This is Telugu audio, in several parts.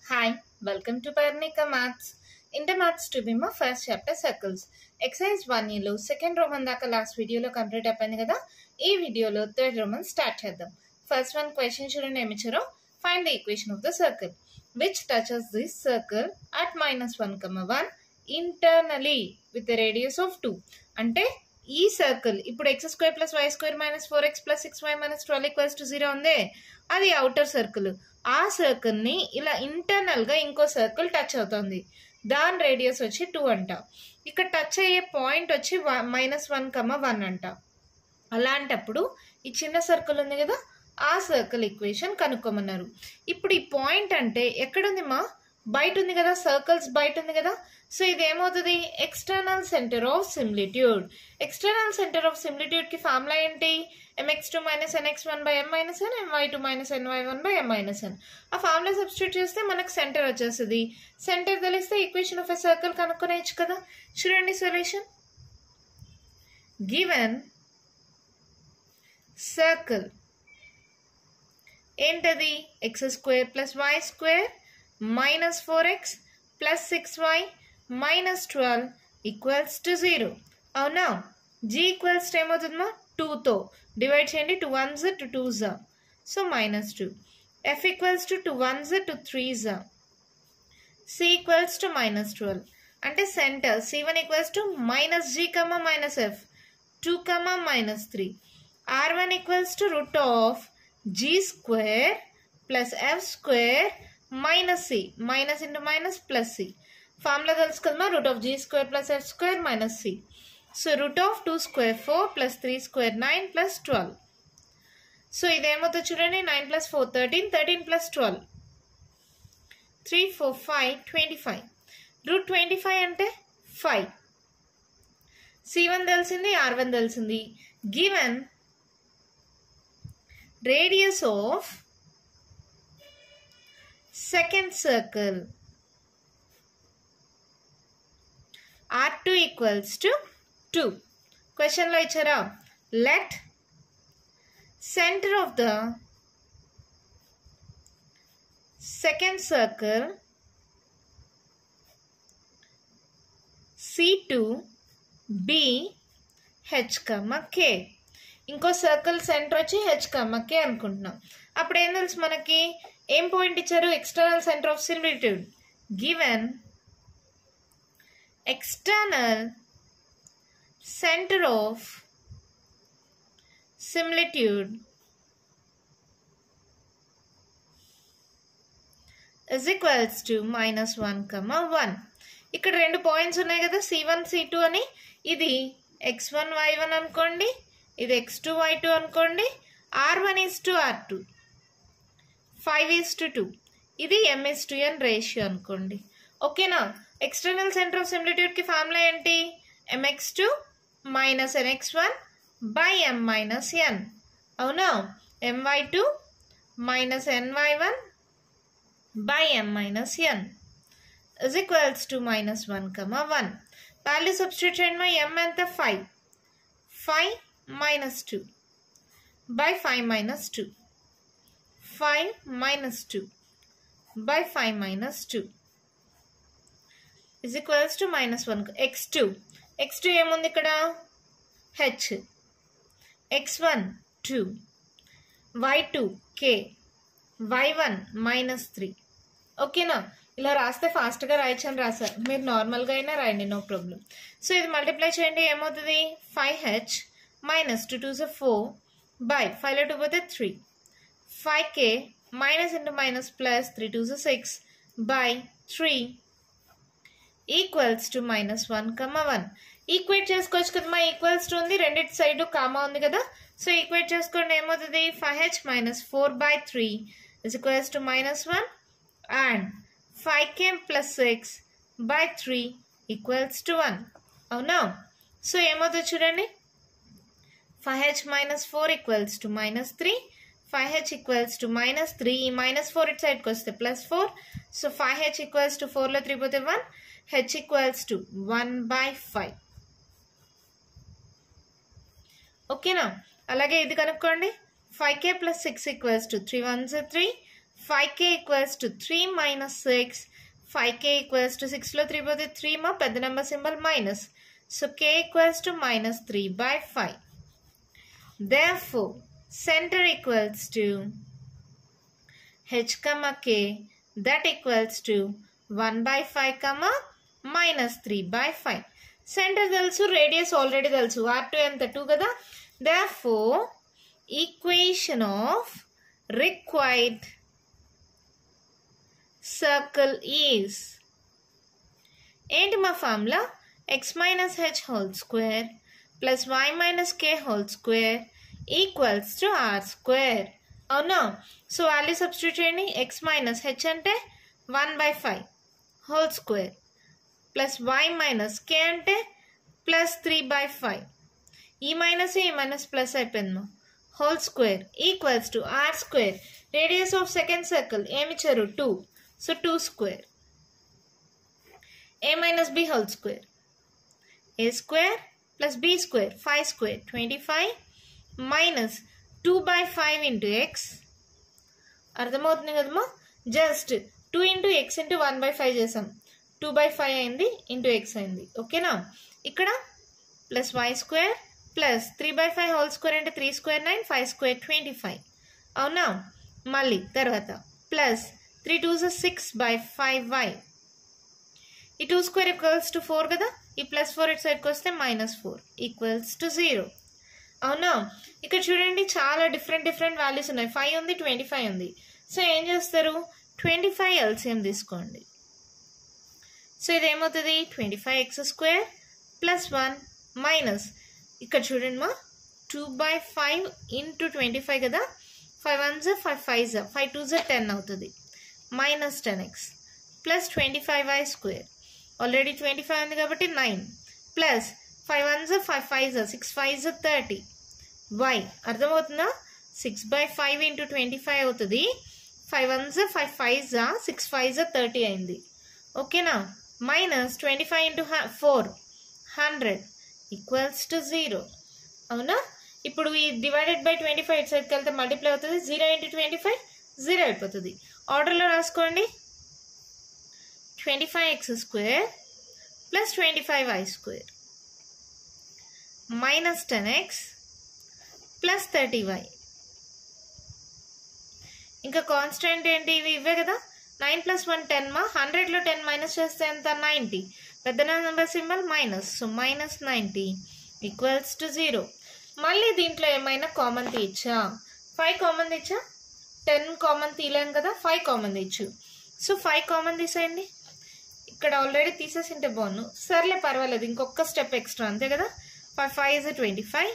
Hi, welcome to Parnika Maths. Inter Maths to be my first chapter circles. Exercise one లో సెకండ్ రోమన్ దాకా లాస్ట్ వీడియోలో కంప్లీట్ అయిపోయింది కదా ఈ వీడియోలో థర్డ్ రోమన్ స్టార్ట్ చేద్దాం ఫస్ట్ వన్ క్వశ్చన్ చూడండి ఏమి ఇచ్చారో find the equation of the circle which touches this circle at minus one comma one internally with radius of two అంటే ఈ సర్కిల్ ఇప్పుడు x square plus y square minus four x plus six y minus twelve equals to zero ఉందే అది అవుటర్ సర్కిల్ ఆ సర్కిల్ ని ఇలా ఇంటర్నల్ గా ఇంకో సర్కిల్ టచ్ అవుతుంది దాని రేడియస్ వచ్చి టూ అంట ఇక్కడ టచ్ అయ్యే పాయింట్ వచ్చి మైనస్ వన్ కమ్మ వన్ అంట అలాంటప్పుడు ఈ చిన్న సర్కిల్ ఉంది కదా ఆ సర్కిల్ ఈక్వేషన్ కనుక్కోమన్నారు ఇప్పుడు ఈ పాయింట్ అంటే ఎక్కడుంది మా బయట ఉంది కదా సర్కిల్స్ బయట ఉంది కదా సో ఇది ఏమవుతుంది external centre of similitude external centre of similitude కి ఫార్ములా ఏంటి m x two minus n x one by m minus n m y two minus n y one by m minus n ఆ ఫార్ములా సబ్స్టిట్యూట్ చేస్తే మనకు సెంటర్ వచ్చేస్తుంది సెంటర్ తెలిస్తే ఈక్వేషన్ ఆఫ్ ఎ సర్కిల్ కనుక్కొనేయచ్చు కదా చూడండి సొల్యూషన్ గివెన్ సర్కిల్ ఏంటది x square plus y square minus four x plus six y minus twelve equals to zero అవునా జీ ఈక్వల్స్ టు ఏమవుతుందమ్మా టూతో డివైడ్ చేయండి టూ వన్స్ టు టూ జా so minus two f equals to two ones to three జా c equals to minus twelve అంటే centre C one equals to minus g comma minus f two comma minus three r one equals to root of g square plus f square minus c minus into minus plus c formula తెలుసు కదమ్మా root of g square plus f square minus c so root of two square four plus three square nine plus twelve so ఇదేమవుతుంది చూడండి nine plus four thirteen thirteen plus twelve three four five twenty five root twenty five అంటే ఫైవ్ సి వన్ తెలిసింది ఆర్ వన్ తెలిసింది given radius of second circle r two equals to two క్వశ్చన్లో ఇచ్చారా let centre of the second circle C2 B H comma K ఇంకో సర్కిల్ సెంటర్ వచ్చి హెచ్ కమ్మ కే అనుకుంటున్నాం అప్పుడు ఏం తెలుసు మనకి ఏం పాయింట్ ఇచ్చారు external centre of similitude given external centre of similitude is equals to minus one comma one ఇక్కడ రెండు పాయింట్స్ ఉన్నాయి కదా సి వన్ సి టూ అని ఇది ఎక్స్ వన్ వై వన్ అనుకోండి ఇది ఎక్స్ టూ వై టూ అనుకోండి r one is to r two five is to two ఇది ఎంఎస్ టు ఎన్ రేషియో అనుకోండి ఓకేనా ఎక్స్టర్నల్ సెంటర్ ఆఫ్ సిమిలిట్యూడ్కి ఫార్ములా ఏంటి m x two minus n x one by m minus n అవునా m y two minus n y one by m minus n is equals to minus 1 comma 1. Value substitute చేయండి మా m ఎంత 5. 5 minus 2 by 5 minus 2. 5 minus 2 by 5 minus 2 is equals to minus 1 x2. x2 ఏముంది ఇక్కడ h x1 2 y2 k y1 minus three ఓకేనా ఇలా రాస్తే ఫాస్ట్గా రాయొచ్చు అని రాశారు మీరు నార్మల్గా అయినా రాయండి నో ప్రాబ్లం సో ఇది మల్టిప్లై చేయండి ఏమవుతుంది five h minus two two జ ఫోర్ బై ఫైవ్లో టూ పోతే three five k minus into minus plus three two జ six by three equals to minus one comma one equate చేసుకోవచ్చు కదా మా ఈక్వల్స్ టు ఉంది రెండింటి సైడ్ కామా ఉంది కదా సో ఈక్వేట్ చేసుకోండి ఏమవుతుంది five h minus four by three is equals to minus one and five k plus six by three equals to one అవునా సో ఏమవుతుంది చూడండి five h minus four equals to minus three five h equals to minus three ఈ మైనస్ ఫోర్ ఇటు సైడ్కి వస్తే plus four so five h equals to ఫోర్లో త్రీ పోతే one h equals to one by five ఓకేనా అలాగే ఇది కనుక్కోండి five k plus six equals to three ones three five k equals to three minus six five k equals to సిక్స్లో త్రీ పోతే త్రీ మా పెద్ద number symbol minus so k equals to minus three by five therefore center equals to h comma k that equals to 1 by 5 comma minus 3 by 5 centre తెలుసు రేడియస్ ఆల్రెడీ తెలుసు ఆర్ టూ ఎంత టూ కదా therefore equation of required circle is ఏంటి మా formula x minus h whole square plus y minus k whole square equals to r square అవునా సో వాల్యూ సబ్స్టిట్యూట్ చేయండి ఎక్స్ మైనస్ హెచ్ అంటే one by five whole square plus y minus k అంటే ప్లస్ త్రీ బై ఫైవ్ ఈ మైనస్ ఈ మైనస్ ప్లస్ అయిపోయింది whole square equals to r square radius of second circle ఏమిచ్చారు two so two square a minus b whole square a square plus b square five square twenty five minus two by five into x అర్థమవుతుంది కదమ్మా just two into x into one by five చేసాం టూ బై ఫైవ్ అయింది ఇంటూ ఎక్స్ అయింది ఓకేనా ఇక్కడ plus y square plus three by five whole square అంటే three square nine five square twenty five అవునా మళ్ళీ తర్వాత plus three two six by five y ఈ two square equals to four కదా ఈ ప్లస్ ఫోర్ ఇటు సైడ్కి వస్తే minus four equals to zero అవునా ఇక్కడ చూడండి చాలా డిఫరెంట్ డిఫరెంట్ వాల్యూస్ ఉన్నాయి ఫైవ్ ఉంది ట్వంటీ ఫైవ్ ఉంది సో ఏం చేస్తారు ట్వంటీ ఫైవ్ ఎల్సిఎం తీసుకోండి సో ఇది ఏమవుతుంది twenty five x square plus one minus ఇక్కడ చూడండి మా two by five into twenty five కదా ఫైవ్ వన్ జా ఫైవ్ ఫైవ్ జా ఫైవ్ టూ జా టెన్ అవుతుంది minus ten x plus twenty five y square already twenty five ఉంది కాబట్టి నైన్ ప్లస్ ఫైవ్ వన్ జా ఫైవ్ ఫైవ్ జా సిక్స్ ఫైవ్ జా థర్టీ వై అర్థమవుతుందా six by five into twenty five అవుతుంది ఫైవ్ వన్ జా ఫైవ్ ఫైవ్ జా సిక్స్ ఫైవ్ జా థర్టీ అయింది ఓకేనా minus twenty five into four hundred equals to zero అవునా ఇప్పుడు ఈ డివైడెడ్ బై ట్వంటీ ఫైవ్ ఇటు సైడ్కి వెళ్తే మల్టిప్లై అవుతుంది zero into twenty five zero అయిపోతుంది ఆర్డర్లో రాసుకోండి twenty five x square plus twenty five y square minus ten x plus thirty y ఇంకా కాన్స్టెంట్ ఏంటి ఇవి ఇవే కదా నైన్ ప్లస్ వన్ టెన్ మా హండ్రెడ్లో టెన్ మైనస్ చేస్తే ఎంత నైంటీ పెద్ద number symbol minus so minus ninety equals to zero మళ్ళీ దీంట్లో ఏమైనా కామన్ తీయచ్చా ఫైవ్ కామన్ తీచ్చా టెన్ కామన్ తీయలేం కదా ఫైవ్ కామన్ తీయచ్చు సో ఫైవ్ కామన్ తీసేయండి ఇక్కడ ఆల్రెడీ తీసేసింటే బాగున్ను సర్లే పర్వాలేదు ఇంకొక స్టెప్ ఎక్స్ట్రా అంతే కదా five five is twenty five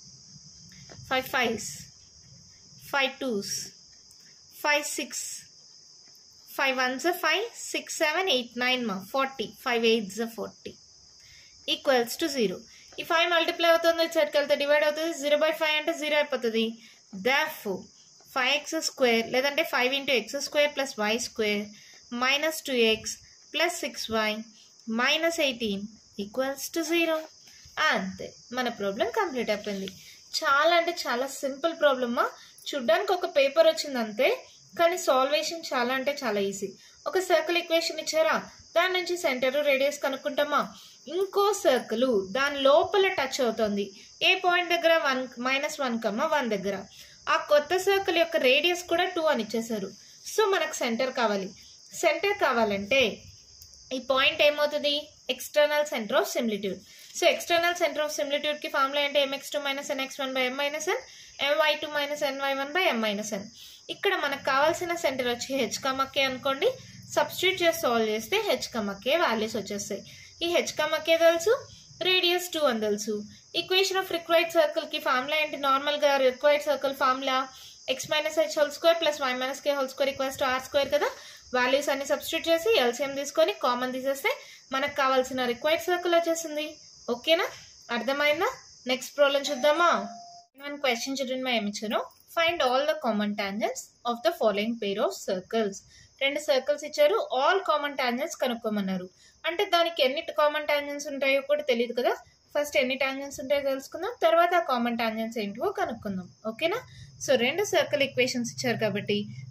five fives five twos five six five ones five six seven eight nine మా forty five eights forty equals to zero ఈ ఫైవ్ మల్టిప్లై అవుతుంది సైడ్కి వెళ్తే డివైడ్ అవుతుంది జీరో బై ఫైవ్ అంటే జీరో అయిపోతుంది దాఫో ఫైవ్ ఎక్స్ స్క్వేర్ లేదంటే five into x square plus y square minus two x plus six y minus eighteen equals to zero అంతే మన ప్రాబ్లం కంప్లీట్ అయిపోయింది చాలా అంటే చాలా సింపుల్ ప్రాబ్లమ్మా చూడ్డానికి ఒక పేపర్ వచ్చింది అంతే కానీ సాల్వేషన్ చాలా అంటే చాలా ఈజీ ఒక సర్కిల్ ఈక్వేషన్ ఇచ్చారా దాని నుంచి సెంటర్ రేడియస్ కనుక్కుంటామా ఇంకో సర్కిల్ దాని లోపల టచ్ అవుతుంది ఏ పాయింట్ దగ్గర one minus one comma one దగ్గర ఆ కొత్త సర్కిల్ యొక్క రేడియస్ కూడా టూ అని ఇచ్చేసారు సో మనకు సెంటర్ కావాలి సెంటర్ కావాలంటే ఈ పాయింట్ ఏమవుతుంది external centre of similitude so external centre of similitude కి ఫార్ములా అంటే m x two minus n x one by m minus n m y two minus n y one by m minus n ఇక్కడ మనకు కావాల్సిన సెంటర్ వచ్చి హెచ్ కమక్కే అనుకోండి సబ్స్టిట్యూట్ చేసి సాల్వ్ చేస్తే హెచ్ కమక్కే వాల్యూస్ వచ్చేస్తాయి ఈ హెచ్ కమక్కే తెలుసు రేడియస్ టూ అని తెలుసు ఈక్వేషన్ ఆఫ్ రిక్వైర్డ్ సర్కిల్ కి ఫార్ములా ఏంటి నార్మల్ గా required circle formula x minus h whole square plus y minus k whole square equals to r square కదా వాల్యూస్ అన్ని సబ్స్టిట్యూట్ చేసి ఎల్సిఎం తీసుకొని కామన్ తీసేస్తే మనకు కావాల్సిన రిక్వైర్డ్ సర్కిల్ వచ్చేసింది ఓకేనా అర్థమైందా నెక్స్ట్ ప్రాబ్లం చూద్దామా వన్ క్వశ్చన్ చూడండి మా ఏమి ఇచ్చారు find all the common tangents of the following pair of circles రెండు సర్కిల్స్ ఇచ్చారు ఆల్ కామన్ టాంజెంట్స్ కనుక్కోమన్నారు అంటే దానికి ఎన్ని కామన్ టాంజెంట్స్ ఉంటాయో కూడా తెలియదు కదా ఫస్ట్ ఎన్ని టాంజెంట్స్ ఉంటాయో తెలుసుకుందాం తర్వాత ఆ కామన్ టాంజెంట్స్ ఏంటివో కనుక్కుందాం ఓకేనా సో రెండు సర్కిల్ ఈక్వేషన్స్ ఇచ్చారు కాబట్టి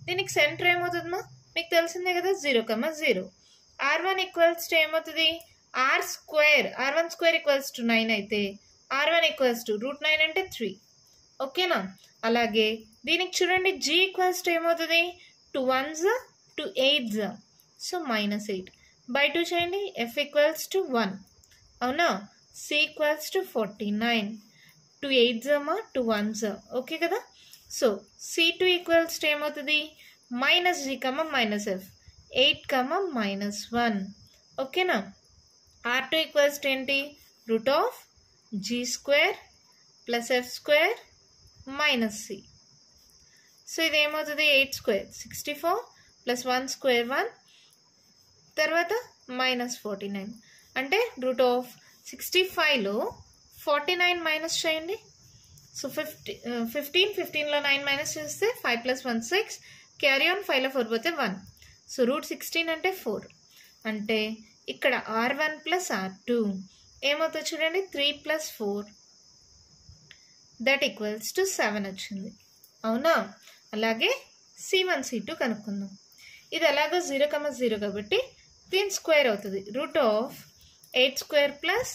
దీనికి సెంటర్ ఏమవుతుందమ్మా మీకు తెలిసిందే కదా zero comma zero r one equals to ఏమవుతుంది r square r one square equals to nine అయితే r one equals to root nine అంటే త్రీ ఓకేనా అలాగే దీనికి చూడండి జీ ఈక్వల్స్ టు ఏమవుతుంది two ones two eights so minus eight by two చేయండి ఎఫ్ ఈక్వల్స్ టు వన్ అవునా c equals to forty nine two eights అమ్మా టూ వన్స్ ఓకే కదా so c two equals to ఏమవుతుంది minus g comma minus f eight comma minus one ఓకేనా ఆర్ టూ ఈక్వల్స్ టు ఏంటి root of g square plus f square minus c so ఇది ఏమవుతుంది eight square sixty four plus one square one తర్వాత మైనస్ ఫార్టీ నైన్ అంటే రూట్ ఆఫ్ సిక్స్టీ ఫైవ్లో ఫార్టీ నైన్ మైనస్ చేయండి సో ఫిఫ్టీ ఫిఫ్టీన్ ఫిఫ్టీన్లో నైన్ మైనస్ చేస్తే five plus one six carry on ఫైవ్లో ఫోర్ పోతే వన్ సో రూట్ సిక్స్టీన్ అంటే ఫోర్ అంటే ఇక్కడ r one plus r two ఏమవుతుంది చూడండి three plus four that equals to seven వచ్చింది అవునా అలాగే సి వన్ సి టూ కనుక్కుందాం ఇది ఎలాగో జీరో కమ జీరో కాబట్టి దీని స్క్వేర్ అవుతుంది root of eight square plus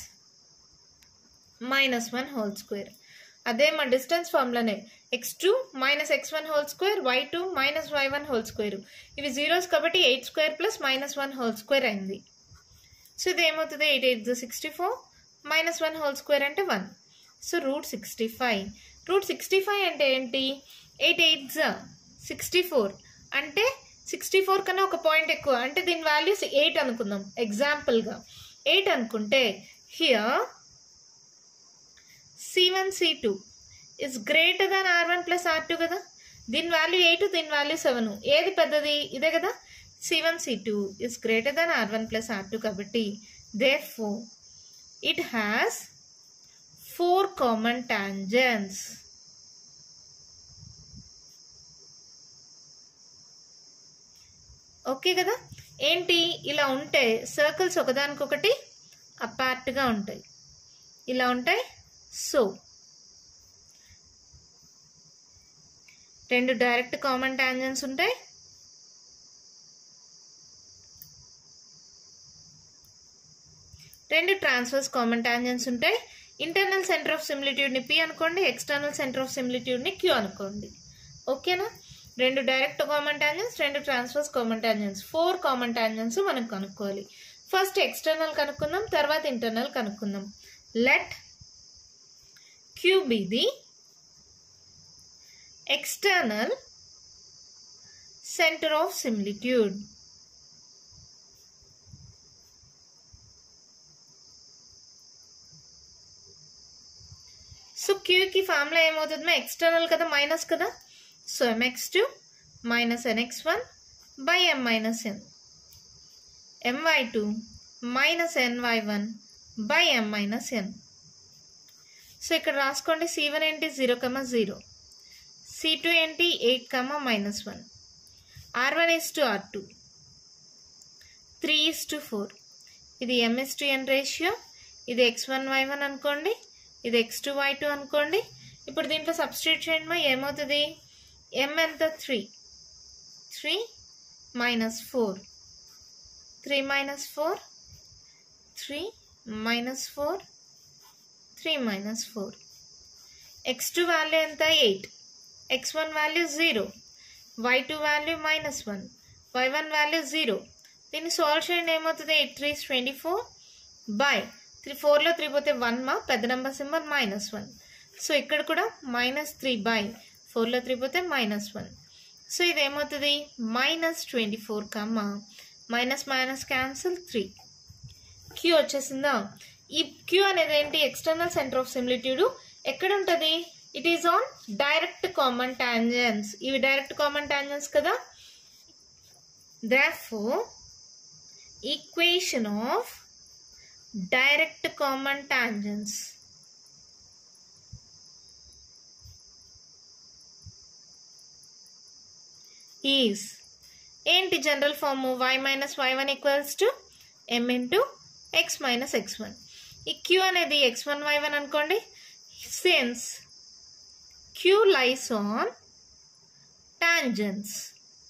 minus one whole square అదే మా డిస్టెన్స్ ఫార్ములానే x two minus x one whole square y two minus y one whole square ఇవి జీరోస్ కాబట్టి eight square plus minus one whole square అయింది సో ఇది ఏమవుతుంది eight eight sixty four minus one whole square అంటే one so root sixty five root sixty five అంటే ఏంటి ఎయిట్ ఎయిట్ సిక్స్టీ ఫోర్ అంటే సిక్స్టీ ఫోర్ కన్నా ఒక పాయింట్ ఎక్కువ అంటే దీని వాల్యూస్ ఎయిట్ అనుకుందాం ఎగ్జాంపుల్గా ఎయిట్ అనుకుంటే here c one C two is greater than r one plus r two కదా దీని వాల్యూ ఎయిట్ దీని వాల్యూ సెవెన్ ఏది పెద్దది ఇదే కదా c one C two is greater than r one plus r two కాబట్టి therefore it has four common tangents okay కదా ఏంటి ఇలా ఉంటే సర్కిల్స్ ఒకదానికొకటి అపార్ట్గా ఉంటాయి ఇలా ఉంటాయి సో రెండు డైరెక్ట్ కామన్ టాంజెన్స్ ఉంటాయి రెండు ట్రాన్స్ఫర్స్ కామన్ టాంజెన్స్ ఉంటాయి ఇంటర్నల్ సెంటర్ ఆఫ్ సిమిలిట్యూడ్ని పి అనుకోండి ఎక్స్టర్నల్ సెంటర్ ఆఫ్ సిమిలిట్యూడ్ని క్యూ అనుకోండి ఓకేనా రెండు డైరెక్ట్ కామన్ టాంజెన్స్ రెండు transverse common tangents four common tangents మనం కనుక్కోవాలి ఫస్ట్ ఎక్స్టర్నల్ కనుక్కుందాం తర్వాత ఇంటర్నల్ కనుక్కుందాం let q be the external centre of similitude so క్యూకి ఫార్ములా ఏమవుతుందో ఎక్స్టర్నల్ కదా మైనస్ కదా so m x two minus n x one by m minus n m y two minus n y one by m minus n so ఇక్కడ రాసుకోండి సి వన్ ఏంటి zero comma zero c two ఏంటి eight comma minus one r one is to r two three is to four ఇది ఎంఎస్ టు ఎన్ రేషియో ఇది ఎక్స్ వన్ వై వన్ అనుకోండి ఇది ఎక్స్ టూ వై టూ అనుకోండి ఇప్పుడు దీంట్లో సబ్స్టిట్యూట్ చేయండి మా ఏమవుతుంది ఎం ఎంత three three minus four three minus four three minus four three minus four x two value ఎంత eight x one value zero y two value minus one y one value zero దీన్ని సాల్వ్ చేయండి ఏమవుతుంది eight three twenty four by three ఫోర్లో త్రీ పోతే వన్ మా పెద్ద number symbol minus one so ఇక్కడ కూడా మైనస్ త్రీ బై ఫోర్లో త్రీ పోతే మైనస్ వన్ సో ఇది ఏమవుతుంది minus twenty four comma minus minus cancel three q వచ్చేసిందా ఈ క్యూ అనేది ఏంటి ఎక్స్టర్నల్ సెంటర్ ఆఫ్ సిమిలిట్యూడ్ ఎక్కడ ఉంటుంది it is on direct common tangents ఇవి డైరెక్ట్ కామన్ టాంజెన్స్ కదా therefore equation of direct common tangents is ఏంటి general form y minus y one equals to m into x minus x one ఈ క్యూ అనేది ఎక్స్ వన్ వై వన్ అనుకోండి since q lies on tangents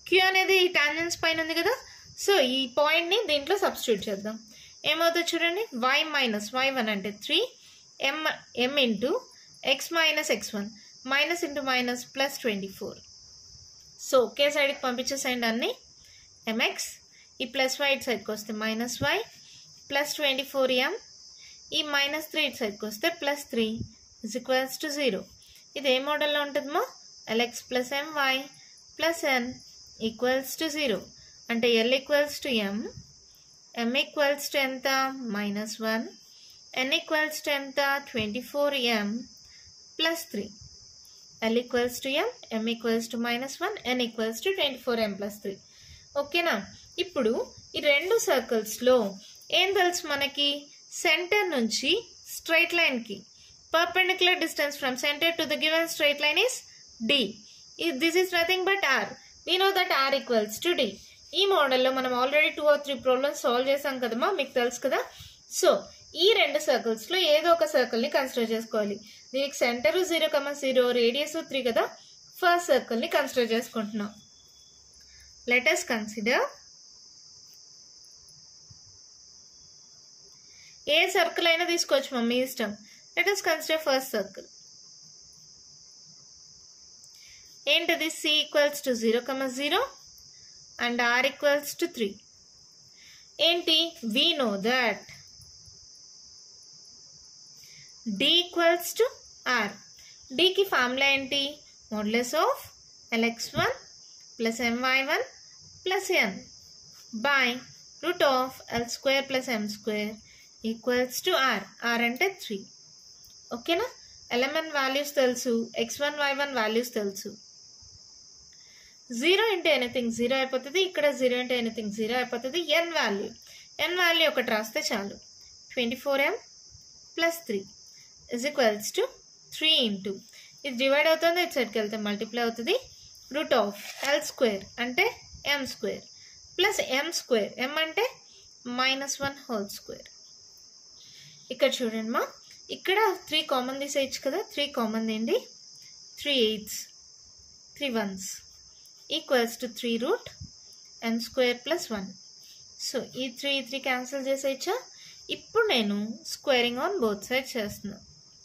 q అనేది ఈ టాంజెన్స్ పైన ఉంది కదా సో ఈ పాయింట్ని దీంట్లో సబ్స్టిట్యూట్ చేద్దాం ఏమవుతుంది చూడండి వై మైనస్ వై వన్ అంటే three m m into x minus x one minus into minus plus twenty four so ఒకే సైడ్కి పంపించేసేయండి అన్ని ఎంఎక్స్ ఈ ప్లస్ వై ఇటు సైడ్కి వస్తే minus y plus twenty four m ఈ మైనస్ త్రీ ఇటు సైడ్కి వస్తే plus three is equals to zero ఇది ఏ మోడల్లో ఉంటుందో l x plus m y plus n equals to zero అంటే l equals to m m equals to ఎంత minus one n equals to ఎంత twenty four m plus three l equals to m m equals to minus one n equals to twenty four m plus three ఓకేనా ఇప్పుడు ఈ రెండు సర్కిల్స్లో ఏం తెలుసు మనకి సెంటర్ నుంచి స్ట్రైట్ లైన్కి perpendicular distance from centre to the given straight line is d this is nothing but r we know that r equals to d ఈ మోడల్లో మనం already two or three problems solve చేసాం కదమ్మా మీకు తెలుసు కదా సో ఈ రెండు సర్కిల్స్లో ఏదో ఒక సర్కిల్ని కన్సిడర్ చేసుకోవాలి దీనికి centre zero comma zero radius three కదా ఫస్ట్ సర్కిల్ని కన్సిడర్ చేసుకుంటున్నాం లెటస్ కన్సిడర్ ఏ సర్కిల్ అయినా తీసుకోవచ్చు మమ్మీ ఇష్టం లెటస్ కన్సిడర్ ఫస్ట్ సర్కిల్ ఏంటది c equals to zero comma zero and r equals to three ఏంటి we know that d equals to r డికి ఫార్ములా ఏంటి modulus of l x one plus m y one plus n by root of l square plus m square equals to r r అంటే త్రీ ఓకేనా ఎల్ఎంఎన్ వాల్యూస్ తెలుసు x one y one values తెలుసు జీరో ఇంటూ ఎనీథింగ్ జీరో అయిపోతుంది ఇక్కడ జీరో ఇంటూ ఎనీథింగ్ జీరో అయిపోతుంది ఎన్ వాల్యూ ఎన్ వాల్యూ ఒకటి రాస్తే చాలు twenty four m plus three is equals to three into ఇది డివైడ్ అవుతుంది ఇటు సైడ్కి వెళ్తే మల్టిప్లై అవుతుంది రూట్ ఆఫ్ ఎల్ స్క్వేర్ అంటే m square plus m square m అంటే మైనస్ వన్ హోల్ స్క్వేర్ ఇక్కడ చూడండి మా ఇక్కడ త్రీ కామన్ తీసేయచ్చు కదా త్రీ కామన్ ఏంటి three eights three ones equals to three root n square plus one so ఈ త్రీ త్రీ క్యాన్సిల్ చేసేయచ్చా ఇప్పుడు నేను స్క్వేరింగ్ ఆన్ బోత్ సైడ్ చేస్తున్నా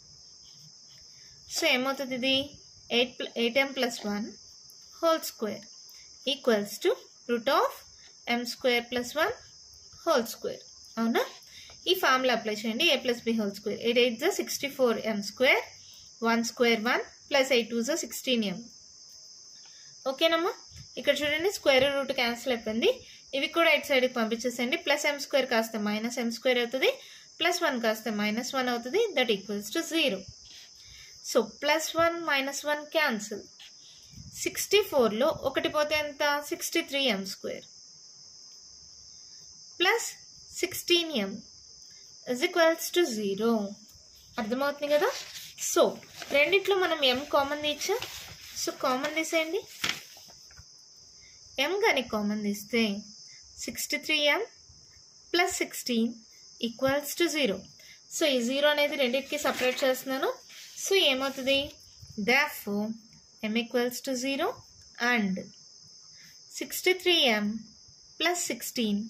సో ఏమవుతుంది ఇది eight plus eight m plus one whole square equals to root of m square plus one whole square అవునా ఈ ఫార్ములా అప్లై చేయండి a plus b whole square eight eight జా sixty four m square one square one plus eight two జా సిక్స్టీన్ ఎం ఓకేనమ్మా ఇక్కడ చూడండి స్క్వేర్ రూట్ క్యాన్సిల్ అయిపోయింది ఇవి కూడా ఇటు సైడ్కి పంపించేసేయండి ప్లస్ ఎం స్క్వేర్ కాస్త మైనస్ ఎం స్క్వేర్ అవుతుంది ప్లస్ వన్ కాస్త మైనస్ వన్ అవుతుంది that equals to zero so plus one minus one cancel sixty ఫోర్లో ఒకటి పోతే ఎంత sixty three m square plus sixteen m is equals to zero అర్థమవుతుంది కదా సో రెండిట్లో మనం ఎం కామన్ తీచ్చా సో కామన్ తీసేయండి ఎం కానీ కామన్ తీస్తే sixty three m plus sixteen equals to zero so ఈ జీరో అనేది రెండింటికి సపరేట్ చేస్తున్నాను సో ఏమవుతుంది దాఫ్ m equals to zero and sixty three m plus sixteen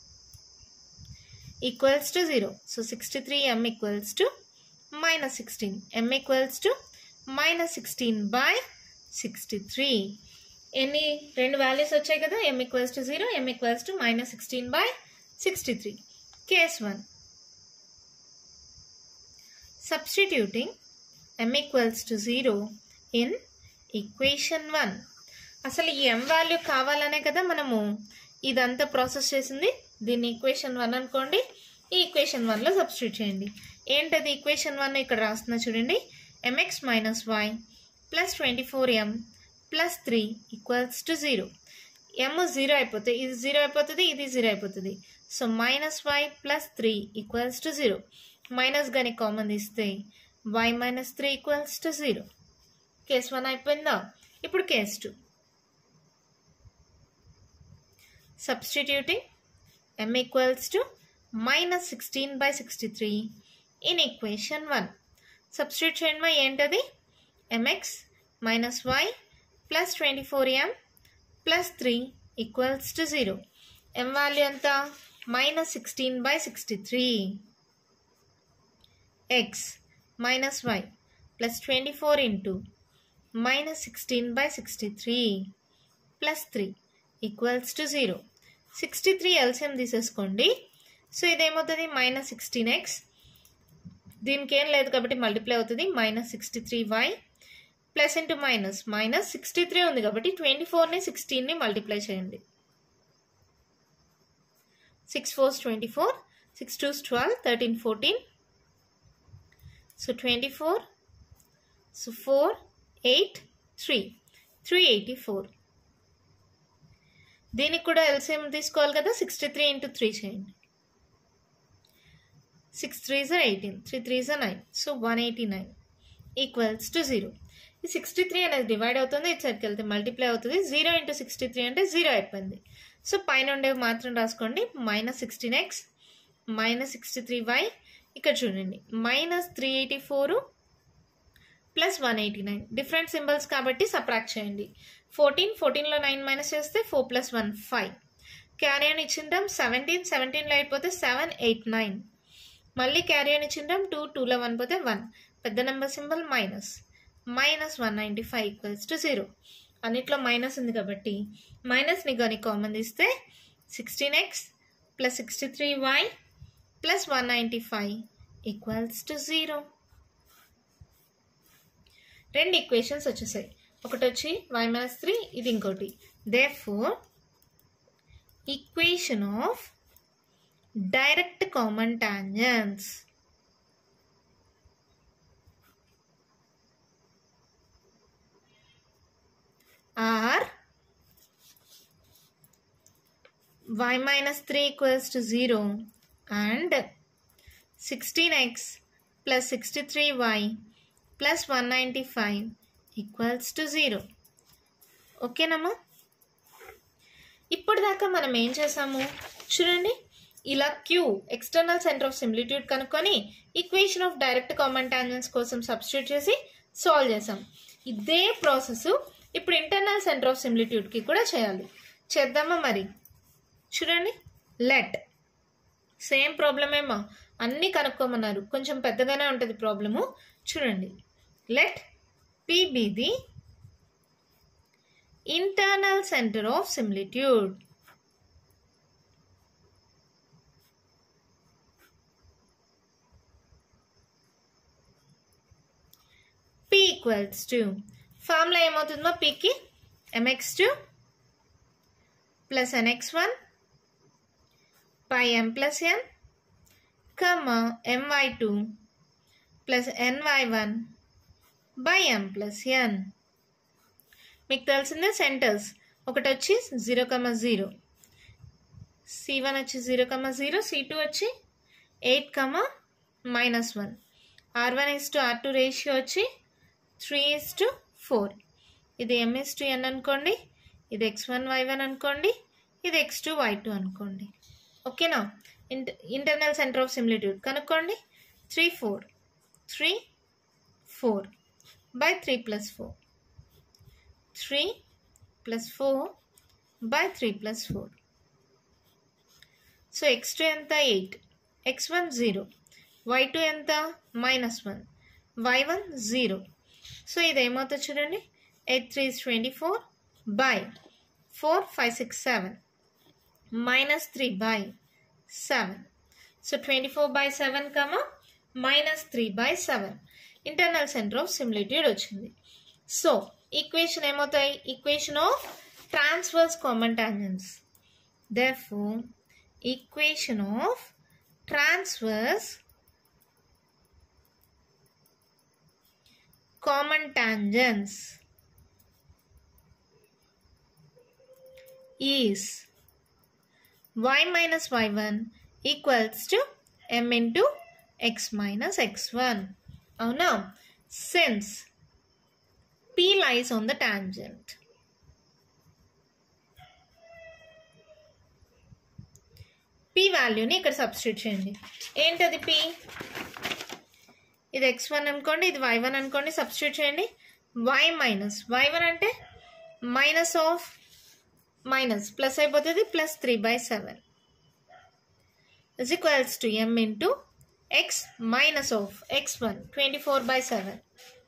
equals to zero so sixty three m equals to minus sixteen m equals to minus sixteen by sixty three ఎన్ని రెండు వాల్యూస్ వచ్చాయి కదా m equals to zero m equals to minus sixteen by sixty three case one substituting m equals to zero in equation one అసలు ఈ ఎం వాల్యూ కావాలనే కదా మనము ఇదంతా ప్రాసెస్ చేసింది దీన్ని ఈక్వేషన్ వన్ అనుకోండి ఈ ఈక్వేషన్ వన్లో సబ్స్టిట్యూట్ చేయండి ఏంటది ఈక్వేషన్ వన్ ఇక్కడ రాస్తున్నా చూడండి m x minus y plus twenty four m plus three equals to zero m zero అయిపోతే ఇది జీరో అయిపోతుంది ఇది జీరో అయిపోతుంది so minus y plus three equals to zero minus కానీ కామన్ ఇస్తే y minus three equals to zero case one అయిపోయిందా ఇప్పుడు case two substituting m equals to minus 16 by 63 in equation 1. Substitute చేయండి ఏంటది mx minus y plus 24m plus three equals to zero m value ఎంత minus sixteen by sixty three x minus y plus twenty four into minus sixteen by sixty three plus three equals to zero sixty three LCM తీసేసుకోండి సో ఇదేమవుతుంది మైనస్ సిక్స్టీన్ ఎక్స్ దీనికి ఏం లేదు కాబట్టి మల్టిప్లై అవుతుంది minus sixty three y plus into minus minus sixty three ఉంది కాబట్టి ట్వంటీ ఫోర్ని సిక్స్టీన్ని మల్టిప్లై చేయండి six fours twenty four six twos twelve thirteen fourteen so twenty four so four eight three three eighty four దీనికి కూడా ఎల్సిఎం తీసుకోవాలి కదా సిక్స్టీ త్రీ ఇంటూ త్రీ చేయండి సిక్స్ త్రీ జర్ ఎయిటీన్ త్రీ త్రీ జర్ nine so one eighty nine equals to zero ఈ సిక్స్టీ త్రీ అనేది డివైడ్ అవుతుంది ఇటు సైడ్కి వెళ్తే మల్టిప్లై అవుతుంది జీరో ఇంటూ సిక్స్టీ త్రీ అంటే జీరో అయిపోయింది సో పైన ఉండేవి మాత్రం రాసుకోండి minus sixteen x minus sixty three why ఇక్కడ చూడండి minus three eighty four plus one eighty nine different symbols కాబట్టి సప్రాక్ట్ చేయండి ఫోర్టీన్ ఫోర్టీన్లో నైన్ మైనస్ చేస్తే four plus one five carry అని ఇచ్చింటాం సెవెంటీన్ సెవెంటీన్లో అయిపోతే సెవెన్ ఎయిట్ నైన్ మళ్ళీ క్యారీ అని ఇచ్చింటాం టూ టూలో వన్ పోతే వన్ పెద్ద number symbol minus minus one ninety five equals to zero అన్నిట్లో మైనస్ ఉంది కాబట్టి మైనస్ని కానీ కామన్ తీస్తే sixteen x plus sixty three y plus one ninety five equals to zero రెండు ఈక్వేషన్స్ వచ్చేసాయి ఒకటి వచ్చి వై మైనస్ త్రీ ఇది ఇంకోటి దే four equation of direct common tangents are y minus 3 equals to 0 and 16x plus 63y plus 195 equals to 0 ఓకేనమ్మా ఇప్పుడు దాకా మనం ఏం చేసాము చూడండి ఇలా క్యూ ఎక్స్టర్నల్ సెంటర్ ఆఫ్ సిమిలిట్యూడ్ కనుక్కొని equation of direct common tangents కోసం సబ్స్టిట్యూట్ చేసి సాల్వ్ చేసాం ఇదే ప్రాసెస్ ఇప్పుడు ఇంటర్నల్ సెంటర్ ఆఫ్ సిమిలిట్యూడ్కి కూడా చేయాలి చేద్దామా మరి చూడండి లెట్ సేమ్ ప్రాబ్లం ఏమో అన్నీ కనుక్కోమన్నారు కొంచెం పెద్దగానే ఉంటుంది ప్రాబ్లము చూడండి let p be the internal centre of similitude p equals to formula ఏమవుతుందో పికి m x two plus n x one by m plus n, comma my2 plus ny1 by m plus n. మీకు తెలిసిందే సెంటర్స్ ఒకటి వచ్చి zero comma zero c one వచ్చి zero comma zero c two వచ్చి eight comma minus one r one is to r two ratio వచ్చి త్రీ ఇస్ టు ఫోర్ ఇది ఎంఎస్ టు ఎన్ అనుకోండి ఇది ఎక్స్ వన్ వై వన్ అనుకోండి ఇది ఎక్స్ టూ వై టూ అనుకోండి ఓకేనా ఇంట ఇంటర్నల్ సెంటర్ ఆఫ్ సిమిలిట్యూడ్ కనుక్కోండి three four three four by three plus four three plus four by three plus four so x two ఎంత eight x one zero y two ఎంత minus one y one zero so ఇది ఏమవుతుంది చూడండి eight three twenty four by four five six seven minus 3 by 7. So 24 by 7 comma minus 3 by 7. Internal center of similitude వచ్చింది సో ఈక్వేషన్ ఏమవుతాయి equation of transverse common tangents therefore equation of transverse common tangents is y minus y1 equals to m into x minus x1. Oh no, since p lies on the tangent. p వాల్యూని ఇక్కడ సబ్స్టిట్యూట్ చేయండి ఏంటది p ఇది ఎక్స్ వన్ అనుకోండి ఇది వై వన్ అనుకోండి సబ్స్టిట్యూట్ చేయండి y మైనస్ వై వన్ అంటే మైనస్ ఆఫ్ మైనస్ ప్లస్ అయిపోతుంది plus three by seven is equals to m into x minus of x one twenty four by seven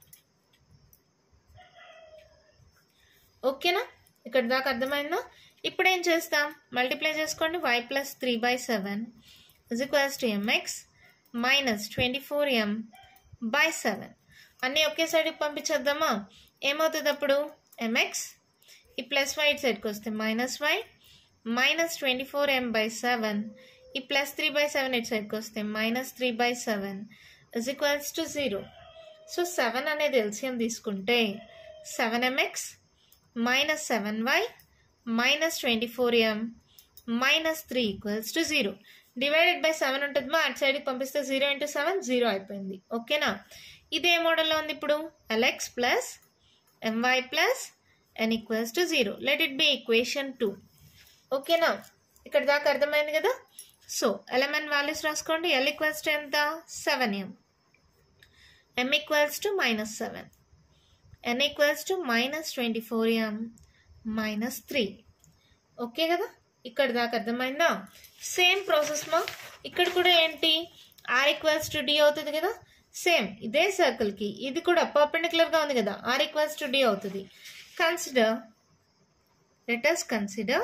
ఓకేనా ఇక్కడ దాకా అర్థమైందా ఇప్పుడు ఏం చేస్తాం మల్టిప్లై చేసుకోండి y plus three by seven is equals to m x minus twenty four m by seven అన్నీ ఒకే సైడ్కి పంపించేద్దామా ఏమవుతుంది అప్పుడు ఎంఎక్స్ ఈ ప్లస్ వై ఇటు సైడ్కి వస్తే minus y minus twenty four m by seven ఈ ప్లస్ త్రీ బై సెవెన్ ఇటు సైడ్కి వస్తే minus three by seven is equals to zero so seven అనేది ఎల్సిఎం తీసుకుంటే seven m x minus seven y minus twenty four m minus three equals to zero divided by seven ఉంటుంది మా అటు సైడ్కి పంపిస్తే జీరో ఇంటూ సెవెన్ జీరో అయిపోయింది ఓకేనా ఇదే మోడల్లో ఉంది ఇప్పుడు l x plus m y plus n equals to zero let it be equation two ఓకేనా ఇక్కడ దాకా అర్థమైంది కదా సో ఎలమెన్ వాల్యూస్ రాసుకోండి ఎల్ ఈక్వల్స్ టు ఎంత seven m m equals to minus seven n equals to minus twenty four m minus three okay కదా ఇక్కడ దాకా అర్థమైందా సేమ్ ప్రాసెస్ మా ఇక్కడ కూడా ఏంటి ఆర్ ఈక్వల్స్ టు డి అవుతుంది కదా సేమ్ ఇదే సర్కిల్కి ఇది కూడా పర్పెండిక్యులర్గా ఉంది కదా ఆర్ ఈక్వల్స్ టు డి అవుతుంది consider let us consider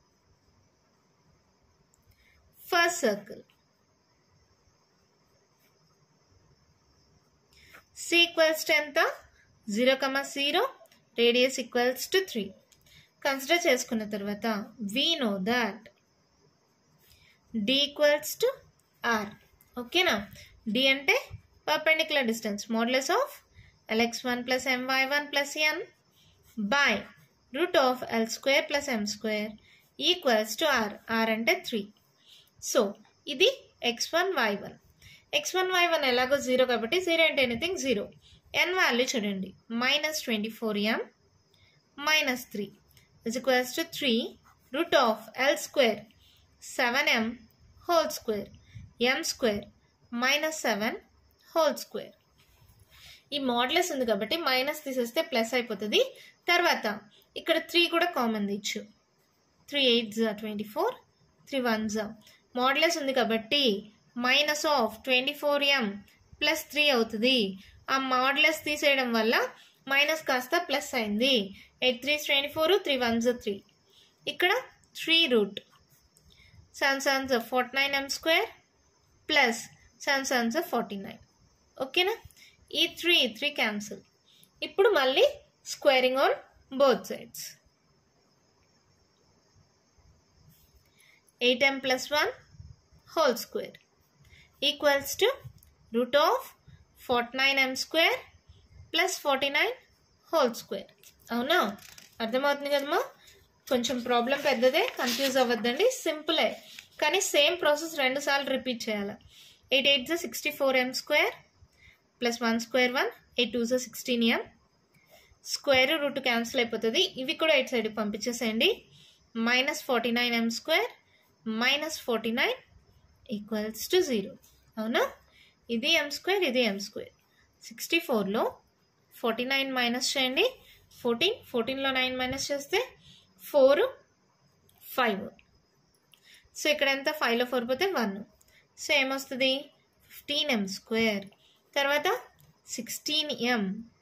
first circle c equals to ఎంత zero comma zero radius equals to three consider చేసుకున్న తర్వాత we know that d equals to r ఓకేనా డి అంటే perpendicular distance modulus of l x one plus m y one plus n by root of l square plus m square equals to r r అంటే త్రీ సో ఇది x one y one X one y one ఎలాగో జీరో కాబట్టి జీరో అంటే ఎనీథింగ్ జీరో ఎన్ వాల్యూ చూడండి minus twenty four m minus three is equals to three root of l square seven m whole square m square minus seven whole square ఈ మోడ్లెస్ ఉంది కాబట్టి మైనస్ తీసేస్తే ప్లస్ అయిపోతుంది తర్వాత ఇక్కడ త్రీ కూడా కామన్ ఇచ్చు త్రీ ఎయిట్ జా ట్వంటీ ఫోర్ త్రీ వన్ జా మోడ్లెస్ ఉంది కాబట్టి minus of twenty four m plus three అవుతుంది ఆ మోడ్లెస్ తీసేయడం వల్ల మైనస్ కాస్త ప్లస్ అయింది eight three twenty four three one జా త్రీ ఇక్కడ త్రీ రూట్ సెవెన్ సెవెన్ జా forty nine m square plus seven seven జా ఫార్టీ నైన్ ఓకేనా ఈ త్రీ త్రీ క్యాన్సిల్ ఇప్పుడు మళ్ళీ squaring on both sides eight m plus one whole square equals to root of forty nine m square plus forty nine whole square అవునా అర్థమవుతుంది కదమ్మా కొంచెం ప్రాబ్లం పెద్దదే కన్ఫ్యూజ్ అవ్వద్దండి సింపులే కానీ సేమ్ ప్రాసెస్ రెండు సార్లు రిపీట్ చేయాలి ఎయిట్ ఎయిట్ జా sixty four m square plus one square one eight two జా sixteen m square root cancel అయిపోతుంది ఇవి కూడా ఎయిట్ సైడ్ పంపించేసేయండి minus forty nine m square minus forty nine equals to zero అవునా ఇది ఎం స్క్వేర్ ఇది ఎం స్క్వేర్ సిక్స్టీ ఫోర్లో ఫార్టీ నైన్ మైనస్ చేయండి ఫోర్టీన్ ఫోర్టీన్లో నైన్ మైనస్ చేస్తే ఫోర్ ఫైవ్ సో ఇక్కడ ఎంత ఫైవ్లో ఫోర్ పోతే వన్ సో ఏమొస్తుంది ఫిఫ్టీన్ ఎం స్క్వేర్ తర్వాత సిక్స్టీన్ ఎం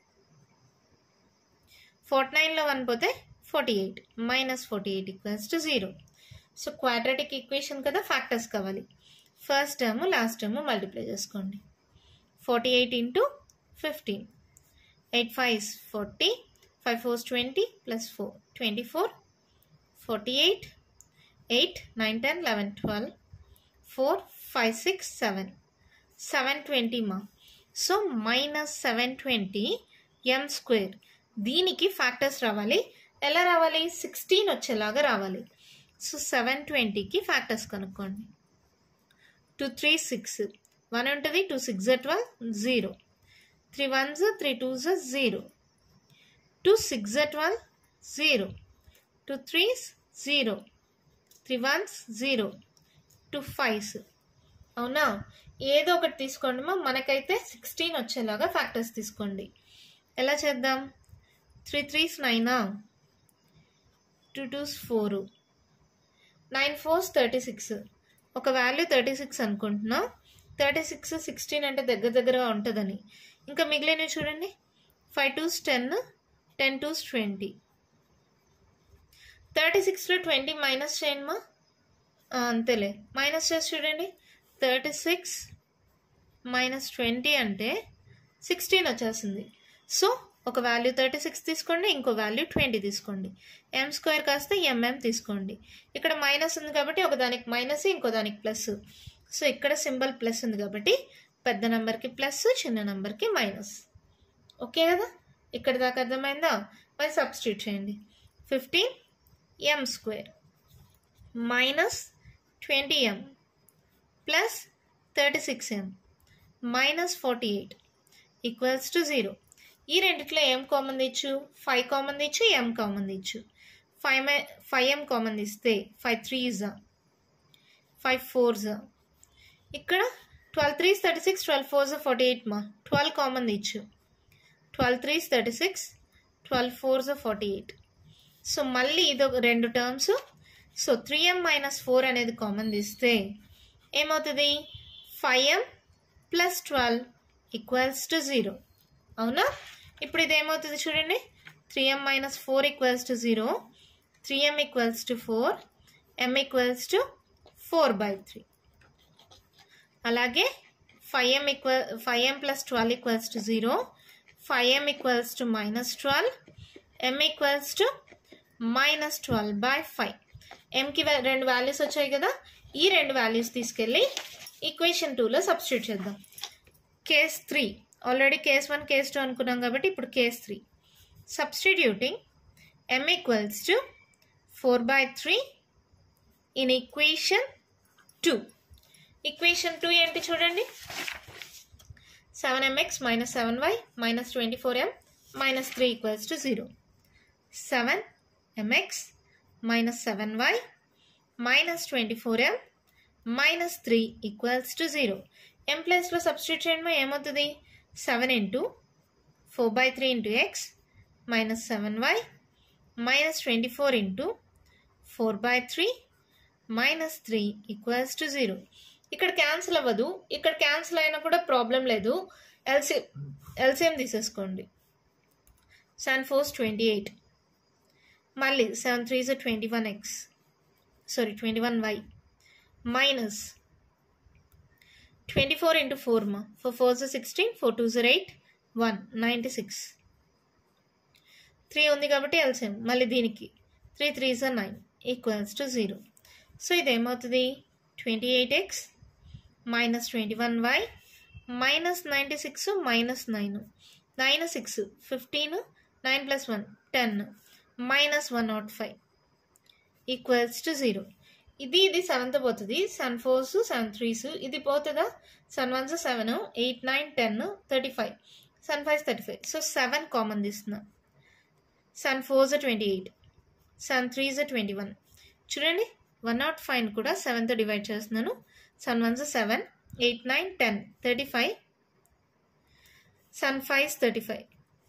ఫార్టీ నైన్లో వన్ పోతే forty eight minus forty eight equals to zero so quadratic equation కదా ఫ్యాక్టర్స్ కావాలి first term last term multiply చేసుకోండి forty eight into fifteen eight five forty five fours twenty plus four twenty four forty eight eight nine ten eleven twelve four five six seven seven twenty మా so minus seven twenty m square దీనికి ఫ్యాక్టర్స్ రావాలి ఎలా రావాలి సిక్స్టీన్ వచ్చేలాగా రావాలి సో సెవెన్ ట్వంటీకి ఫ్యాక్టర్స్ కనుక్కోండి టూ త్రీ సిక్స్ వన్ ఉంటుంది two six twelve zero three ones three twos zero two six twelve zero two threes zero three ones zero two fives అవునా ఏదో ఒకటి తీసుకోండి మా మనకైతే సిక్స్టీన్ వచ్చేలాగా ఫ్యాక్టర్స్ తీసుకోండి ఎలా చేద్దాం త్రీ త్రీస్ నైనా two twos four nine fours thirty six ఒక వాల్యూ థర్టీ సిక్స్ అనుకుంటున్నా థర్టీ సిక్స్ సిక్స్టీన్ అంటే దగ్గర దగ్గరగా ఉంటుందని ఇంకా మిగిలినవి చూడండి five twos ten ten twos twenty thirty సిక్స్లో ట్వంటీ మైనస్ చేయమ్మా అంతేలే మైనస్ చేసి చూడండి థర్టీ సిక్స్ మైనస్ ట్వంటీ అంటే సిక్స్టీన్ వచ్చేసింది సో ఒక వాల్యూ థర్టీ సిక్స్ తీసుకోండి ఇంకో వాల్యూ ట్వంటీ తీసుకోండి ఎం స్క్వేర్ కాస్తే ఎంఎం తీసుకోండి ఇక్కడ మైనస్ ఉంది కాబట్టి ఒక దానికి మైనస్ ఇంకో దానికి ప్లస్ సో ఇక్కడ సింబల్ ప్లస్ ఉంది కాబట్టి పెద్ద నెంబర్కి ప్లస్ చిన్న నెంబర్కి మైనస్ ఓకే కదా ఇక్కడ దాకా అర్థమైందా మరి సబ్స్టిట్యూట్ చేయండి fifteen m square minus twenty m plus thirty six m minus forty eight equals to zero ఈ రెండిట్లో ఏం కామన్ ఇచ్చు ఫైవ్ కామన్ ఇచ్చు ఎం కామన్ ఇచ్చు ఫైవ్ ఫైవ్ ఎం కామన్ ఇస్తే ఫైవ్ త్రీజా ఫైవ్ ఫోర్జా ఇక్కడ twelve threes thirty six twelve fours forty eight మా ట్వెల్వ్ కామన్ ఇచ్చు twelve threes thirty six twelve fours forty eight so మళ్ళీ ఇది ఒక రెండు terms so three m minus four అనేది కామన్ తీస్తే ఏమవుతుంది five m plus twelve equals to zero అవునా ఇప్పుడు ఇది ఏమవుతుంది చూడండి three m minus four equals to zero three m equals to four m equals to four by three అలాగే five m equal five m plus twelve equals to zero five m equals to minus twelve m equals to minus twelve by five ఎంకి రెండు వాల్యూస్ వచ్చాయి కదా ఈ రెండు వాల్యూస్ తీసుకెళ్ళి ఈక్వేషన్ టూలో సబ్స్టిట్యూట్ చేద్దాం case three already case one case two అనుకున్నాం కాబట్టి ఇప్పుడు case three substituting m equals to four by three in equation two equation two ఏంటి చూడండి seven m x minus seven y minus twenty four m minus three equals to zero seven m x minus seven y minus twenty four m minus three equals to zero m ప్లస్లో సబ్స్టిట్యూట్ చేయడం ఏమవుతుంది seven into four by three into x minus seven y minus twenty four into four by three minus three equals to zero ఇక్కడ క్యాన్సిల్ అవ్వదు ఇక్కడ క్యాన్సిల్ అయినా కూడా ప్రాబ్లం లేదు ఎల్సి ఎల్సిఎం తీసేసుకోండి సెవెన్ ఫోర్స్ ట్వంటీ ఎయిట్ మళ్ళీ seven threes twenty one x sorry twenty one y minus twenty four into four మా four four sixteen four two zero eight one ninety six three ఉంది కాబట్టి ఎల్సిఎం మళ్ళీ దీనికి త్రీ త్రీ జర్ nine equals to zero so ఇది ఏమవుతుంది twenty eight x minus twenty one y minus ninety six minus nine nine six fifteen nine plus one ten minus one nought five equals to zero ఇది ఇది సెవెన్త్ పోతుంది సెవెన్ ఫోర్స్ సెవెన్ త్రీస్ ఇది పోతుందా seven ones seven eight nine ten thirty five seven five thirty five so seven common తీస్తున్నా seven fours twenty eight seven threes twenty one చూడండి వన్ నాట్ ఫైవ్ కూడా సెవెన్తో డివైడ్ చేస్తున్నాను seven ones seven eight nine ten thirty five seven five thirty five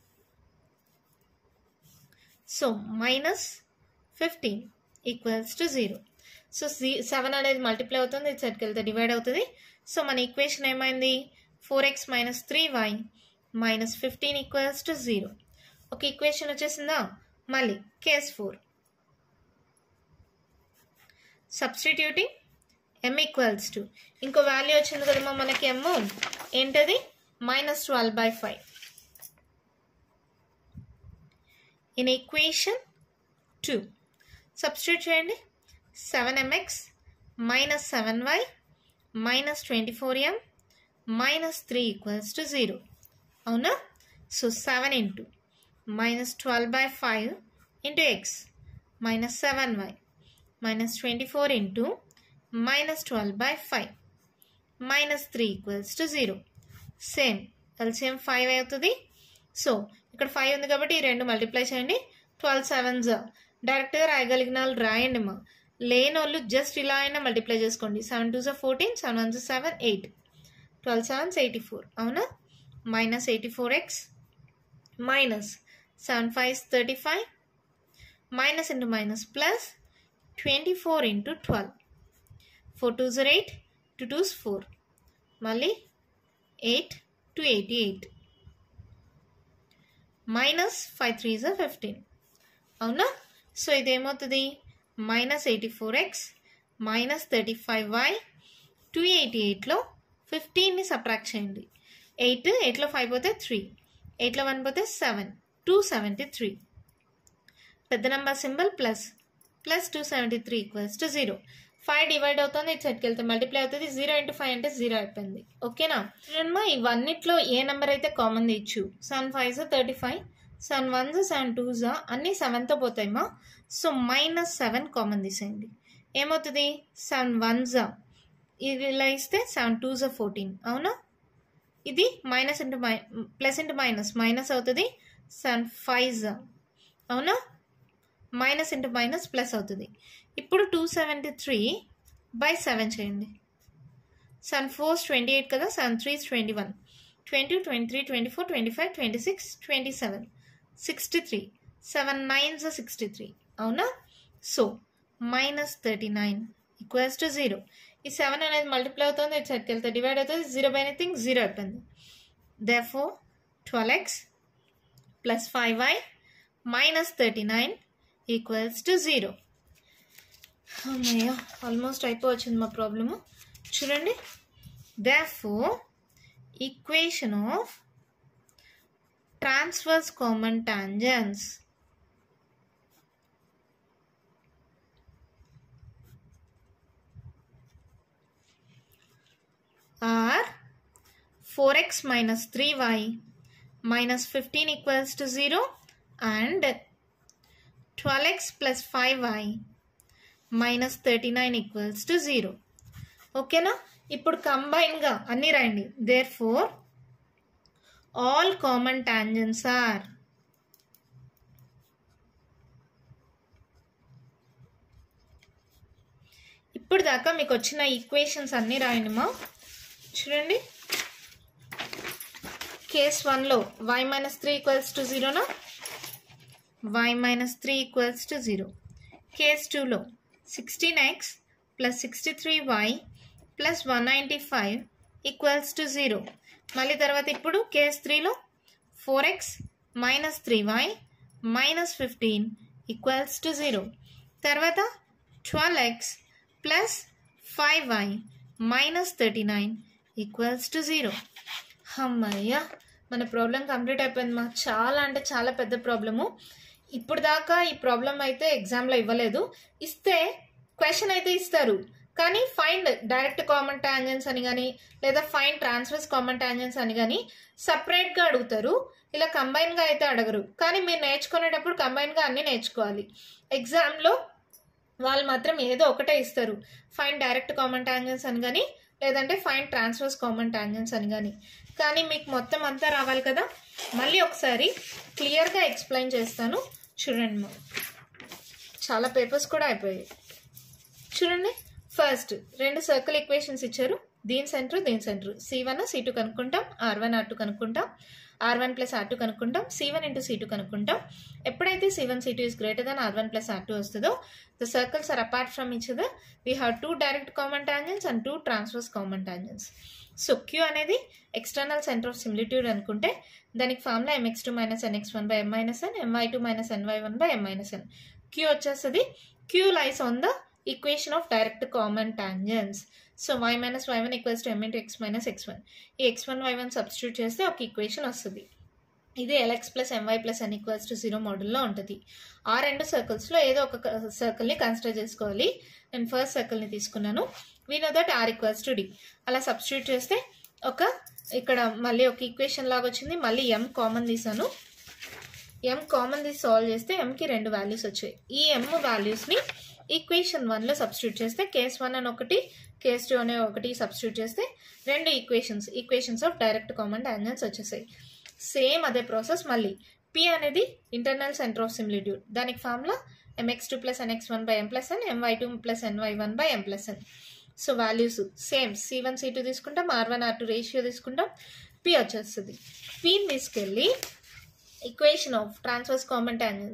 so minus fifteen equals to zero so see seven అనేది మల్టిప్లై అవుతుంది ఇది సెట్కి వెళ్తే డివైడ్ అవుతుంది సో మన ఈక్వేషన్ ఏమైంది four x minus three y minus fifteen equals to zero ఒక ఈక్వేషన్ వచ్చేసిందా మళ్ళీ case four substituting m equals to ఇంకో వాల్యూ వచ్చింది కదమ్మా మనకి ఎమ్ ఏంటది minus twelve by five in equation two substitute చేయండి seven m x minus seven y minus twenty four m minus three equals to zero అవునా so seven into minus twelve by five into x minus seven y minus twenty four into minus twelve by five minus three equals to zero same LCM five అవుతుంది సో ఇక్కడ ఫైవ్ ఉంది కాబట్టి ఈ రెండు మల్టిప్లై చేయండి ట్వెల్వ్ సెవెన్స్ డైరెక్ట్గా రాయగలిగిన వాళ్ళు రాయండి మా లేని వాళ్ళు జస్ట్ ఇలా అయినా మల్టిప్లై చేసుకోండి సెవెన్ టూ జా ఫోర్టీన్ సెవెన్ వన్ జా seven eight twelve sevens eighty four అవునా minus eighty four x minus seven five thirty five minus into minus plus twenty four into twelve four two zero eight two twos four మళ్ళీ eight to eighty eight minus five three జా ఫిఫ్టీన్ అవునా సో ఇదేమవుతుంది minus eighty four x minus thirty five y two eighty ఎయిట్లో ఫిఫ్టీన్ని సబ్ట్రాక్ట్ చేయండి ఎయిట్ ఎయిట్లో ఫైవ్ పోతే త్రీ ఎయిట్లో వన్ పోతే సెవెన్ టూ సెవెంటీ త్రీ పెద్ద number symbol plus plus two seventy three equals to zero five divide అవుతుంది ఇటు సైడ్కి వెళ్తే మల్టిప్లై అవుతుంది జీరో ఇంటూ ఫైవ్ అంటే జీరో అయిపోయింది ఓకేనా చూడమ్మా ఇవన్నిట్లో ఏ నెంబర్ అయితే కామన్ ఇచ్చు సెవెన్ ఫైవ్ జా థర్టీ ఫైవ్ సెవెన్ వన్ జా సెవెన్ టూ జా అన్నీ సెవెన్తో పోతాయమ్మా సో మైనస్ సెవెన్ కామన్ తీసేయండి ఏమవుతుంది సెవెన్ వన్ జా ఇది ఇలా ఇస్తే సెవెన్ టూ జా ఫోర్టీన్ అవునా ఇది minus into my plus into minus minus అవుతుంది సెవెన్ ఫైవ్ జా అవునా మైనస్ ఇంటూ మైనస్ ప్లస్ అవుతుంది ఇప్పుడు two seventy three by seven చేయండి సెవెన్ ఫోర్స్ ట్వంటీ ఎయిట్ కదా seven threes twenty one twenty twenty three twenty four twenty five twenty six twenty seven sixty three seven nines sixty three అవునా so minus thirty nine equals to zero ఈ సెవెన్ అనేది మల్టిప్లై అవుతుంది ఇటు సైడ్కి వెళ్తే డివైడ్ అవుతుంది జీరో బై ఎనీథింగ్ జీరో అయిపోయింది they four twelve x plus five y minus thirty nine equals to zero అమ్మయ్య ఆల్మోస్ట్ అయిపోవచ్చింది మా ప్రాబ్లము చూడండి they four equation of transverse common tangents are 4x minus 3y minus 15 equals to 0 and 12x plus 5y minus thirty nine equals to zero ఓకేనా ఇప్పుడు కంబైన్గా అన్నీ రాయండి there four all common tangents are ఇప్పుడు దాకా మీకు వచ్చిన ఈక్వేషన్స్ అన్నీ రాయండి మా చూడండి కేస్ వన్లో y minus three equals to జీరోనా y minus three equals to zero case టూలో sixteen x plus sixty three y plus one ninety five equals to zero మళ్ళీ తర్వాత ఇప్పుడు కేస్ త్రీలో four x minus three y minus fifteen equals to zero తర్వాత twelve x plus five y minus thirty nine equals to zero అమ్మయ్య మన ప్రాబ్లం కంప్లీట్ అయిపోయింది మా చాలా అంటే చాలా పెద్ద ప్రాబ్లము ఇప్పుడు దాకా ఈ ప్రాబ్లం అయితే ఎగ్జామ్లో ఇవ్వలేదు ఇస్తే క్వశ్చన్ అయితే ఇస్తారు కానీ ఫైండ్ డైరెక్ట్ కామన్ టాంజెన్స్ అని కానీ లేదా ఫైండ్ ట్రాన్స్ఫర్స్ కామన్ టాంజెన్స్ అని కానీ సపరేట్గా అడుగుతారు ఇలా కంబైన్గా అయితే అడగరు కానీ మీరు నేర్చుకునేటప్పుడు కంబైన్గా అన్నీ నేర్చుకోవాలి ఎగ్జామ్లో వాళ్ళు మాత్రం ఏదో ఒకటే ఇస్తారు ఫైన్ డైరెక్ట్ కామన్ టాంజెన్స్ అని కానీ లేదంటే ఫైన్ ట్రాన్స్ఫర్స్ కామన్ టాంజెన్స్ అని కానీ కానీ మీకు మొత్తం అంతా రావాలి కదా మళ్ళీ ఒకసారి క్లియర్గా ఎక్స్ప్లెయిన్ చేస్తాను చూడండి మా చాలా పేపర్స్ కూడా అయిపోయాయి చూడండి ఫస్ట్ రెండు సర్కిల్ ఈక్వేషన్స్ ఇచ్చారు దీని సెంటర్ దీని centre C one C two కనుక్కుంటాం ఆర్ వన్ ఆర్ టూ కనుక్కుంటాం r one plus r two కనుక్కుంటాం C one into C two కనుక్కుంటాం ఎప్పుడైతే C one C two is greater than r one plus r two వస్తుందో the circles are apart from each other we have two direct common tangents and two transverse common tangents so Q అనేది ఎక్స్టర్నల్ సెంటర్ ఆఫ్ సిమిలిట్యూడ్ అనుకుంటే దానికి formula m x two minus n x one by m minus n m y two minus n y one by m minus n Q వచ్చేస్తుంది Q lies on the equation of direct common tangents so y minus y one equals to m into x minus x one ఈ x one y one substitute చేస్తే ఒక ఈక్వేషన్ వస్తుంది ఇది l x plus m y plus n equals to zero మోడల్లో ఉంటుంది ఆ రెండు సర్కిల్స్లో ఏదో ఒక సర్కిల్ని కన్సిడర్ చేసుకోవాలి నేను ఫస్ట్ సర్కిల్ని తీసుకున్నాను we know that r equals to d అలా సబ్స్టిట్యూట్ చేస్తే ఒక ఇక్కడ మళ్ళీ ఒక ఈక్వేషన్ లాగా వచ్చింది మళ్ళీ ఎం కామన్ తీసాను ఎం కామన్ తీసి సాల్వ్ చేస్తే ఎంకి రెండు వాల్యూస్ వచ్చాయి ఈ ఎం వాల్యూస్ని ఈక్వేషన్ వన్లో సబ్స్టిట్యూట్ చేస్తే కేస్ వన్ అని ఒకటి కేస్ టూ అనే ఒకటి సబ్స్టిట్యూట్ చేస్తే రెండు equations equations of direct common tangents వచ్చేసాయి సేమ్ అదే ప్రాసెస్ మళ్ళీ పి అనేది ఇంటర్నల్ సెంటర్ ఆఫ్ సిమిలిట్యూడ్ దానికి formula m x two plus n x one by m plus n m y two plus n y one by m plus n so values same C one C two తీసుకుంటాం r one r two ratio తీసుకుంటాం పి వచ్చేస్తుంది పిని తీసుకెళ్ళి equation of transverse common tangents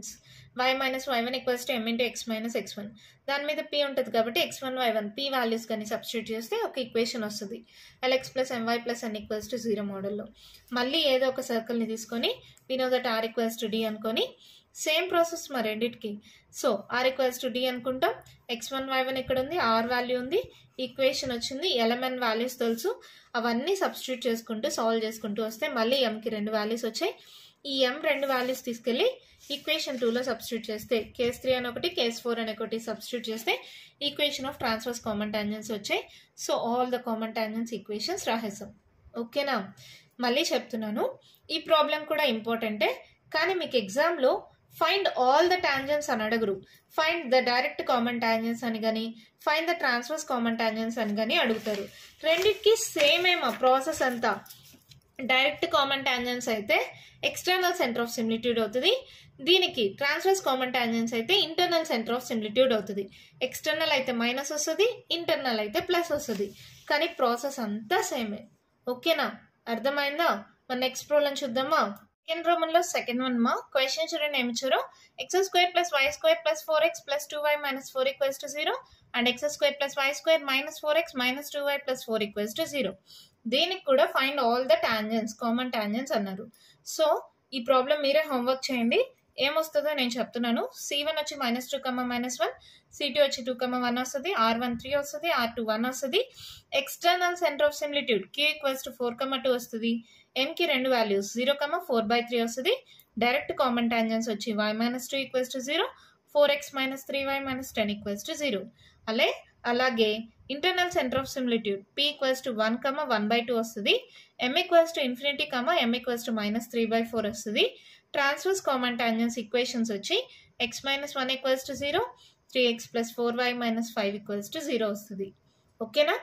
y minus y one equals to m into x minus x one దాని మీద పీ ఉంటుంది కాబట్టి x one y one P values కానీ సబ్స్టిట్యూట్ చేస్తే ఒక ఈక్వేషన్ వస్తుంది l x plus m y plus n equals to zero మోడల్లో మళ్ళీ ఏదో ఒక సర్కిల్ని తీసుకొని we know that r equals to d అనుకొని సేమ్ ప్రాసెస్ మా రెండింటికి so r equals to d అనుకుంటాం ఎక్స్ వన్ వై వన్ ఇక్కడ ఉంది ఆర్ వాల్యూ ఉంది ఈక్వేషన్ వచ్చింది ఎలమెన్ వాల్యూస్ తెలుసు అవన్నీ సబ్స్టిట్యూట్ చేసుకుంటూ సాల్వ్ చేసుకుంటూ వస్తే మళ్ళీ ఎంకి రెండు వాల్యూస్ వచ్చాయి ఈ ఎం రెండు వాల్యూస్ తీసుకెళ్ళి ఈక్వేషన్ టూలో సబ్స్టిట్యూట్ చేస్తే కేస్ త్రీ అని ఒకటి కేస్ ఫోర్ అని ఒకటి సబ్స్టిట్యూట్ చేస్తే equation of transverse common tangents వచ్చాయి so all the common tangents equations రాసేసాం ఓకేనా మళ్ళీ చెప్తున్నాను ఈ ప్రాబ్లం కూడా ఇంపార్టెంటే కానీ మీకు ఎగ్జామ్లో ఫైండ్ ఆల్ ద టాంజెన్స్ అని అడగరు find the direct common tangents అని కానీ find the transverse common tangents అని కానీ అడుగుతారు రెండింటికి సేమ్ ఏమో ప్రాసెస్ అంతా డైరెక్ట్ కామన్ టాంజెన్స్ అయితే ఎక్స్టర్నల్ సెంటర్ ఆఫ్ సిమిలిట్యూడ్ అవుతుంది దీనికి ట్రాన్స్ఫర్స్ కామన్ టాంజెన్స్ అయితే ఇంటర్నల్ సెంటర్ ఆఫ్ సిమిలిట్యూడ్ అవుతుంది ఎక్స్టర్నల్ అయితే మైనస్ వస్తుంది ఇంటర్నల్ అయితే ప్లస్ వస్తుంది కానీ ప్రాసెస్ అంతా సేమే ఓకేనా అర్థమైందా మన నెక్స్ట్ ప్రాబ్లం చూద్దామా సెకండ్ రోమన్ లో సెకండ్ వన్ మా క్వశ్చన్ చూడండి ఏమి చూడో x square plus y square plus four x plus two y minus four equals to zero and x square plus y square minus four x minus two y plus four equals to zero దీనికి కూడా find all the tangents common tangents అన్నారు సో ఈ ప్రాబ్లం మీరే హోంవర్క్ చేయండి ఏమొస్తుందో నేను చెప్తున్నాను సి వన్ వచ్చి minus two comma minus one C two వచ్చి టూ కమ్మ వన్ వస్తుంది ఆర్ వన్ త్రీ వస్తుంది ఆర్ టూ వన్ వస్తుంది external centre of similitude Q equals to four comma two వస్తుంది ఎంకి రెండు values zero comma four by three వస్తుంది డైరెక్ట్ కామన్ టాంజెన్స్ వచ్చి y minus two equals to zero four x minus three y minus ten equals to zero అలే అలాగే internal centre of similitude P equals to one comma one by two వస్తుంది m equals to infinity comma m equals to minus three by four వస్తుంది ట్రాన్స్ఫర్స్ కామన్ టాంజెన్స్ ఈక్వేషన్స్ వచ్చి x minus one equals to zero three x plus four y minus five equals to zero వస్తుంది ఓకేనా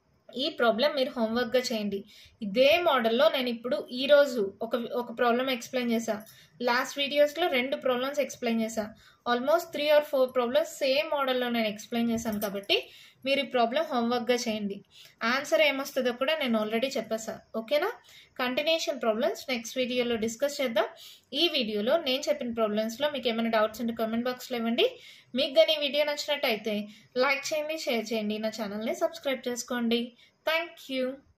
ఈ ప్రాబ్లం మీరు హోంవర్క్గా చేయండి ఇదే మోడల్లో నేను ఇప్పుడు ఈరోజు ఒక ఒక ప్రాబ్లం ఎక్స్ప్లెయిన్ చేశా లాస్ట్ వీడియోస్లో రెండు ప్రాబ్లమ్స్ ఎక్స్ప్లెయిన్ చేశా almost three or four problems same మోడల్లో నేను ఎక్స్ప్లెయిన్ చేశాను కాబట్టి మీరు ఈ ప్రాబ్లం హోంవర్క్గా చేయండి ఆన్సర్ ఏమొస్తుందో కూడా నేను ఆల్రెడీ చెప్పేసా ఓకేనా కంటిన్యూషన్ ప్రాబ్లమ్స్ నెక్స్ట్ వీడియోలో డిస్కస్ చేద్దాం ఈ వీడియోలో నేను చెప్పిన ప్రాబ్లమ్స్లో మీకు ఏమైనా డౌట్స్ ఉంటే కామెంట్ బాక్స్లో ఇవ్వండి మీకు కానీ ఈ వీడియో నచ్చినట్టయితే లైక్ చేయండి షేర్ చేయండి నా ఛానల్ని సబ్స్క్రైబ్ చేసుకోండి థ్యాంక్ యూ